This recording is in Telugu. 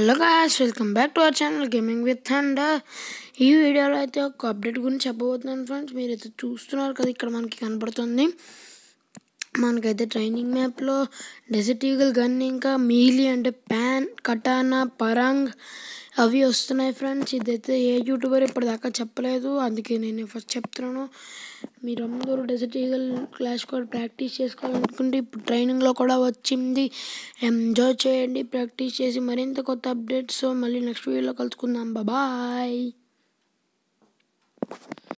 hello guys welcome back to our channel gaming with under ఈ వీడియోలో అయితే ఒక అప్డేట్ గురించి చెప్పబోతున్నాను ఫ్రెండ్స్ మీరైతే చూస్తున్నారు కదా ఇక్కడ మనకి కనపడుతుంది మనకైతే ట్రైనింగ్ మ్యాప్లో డెజర్ట్ ఈగల్ గన్ ఇంకా మీలీ అంటే ప్యాన్ కటానా పరాంగ్ అవి వస్తున్నాయి ఫ్రెండ్స్ ఇదైతే ఏ యూట్యూబర్ ఇప్పటిదాకా చెప్పలేదు అందుకే నేను ఫస్ట్ చెప్తున్నాను మీరందరూ desert eagle clash code practice చేసుకోవాలనుకుంటే ఇప్పుడు ట్రైనింగ్లో కూడా వచ్చింది ఎంజాయ్ చేయండి ప్రాక్టీస్ చేసి మరింత కొత్త అప్డేట్స్ మళ్ళీ నెక్స్ట్ వీడియోలో కలుసుకుందాం బాయ్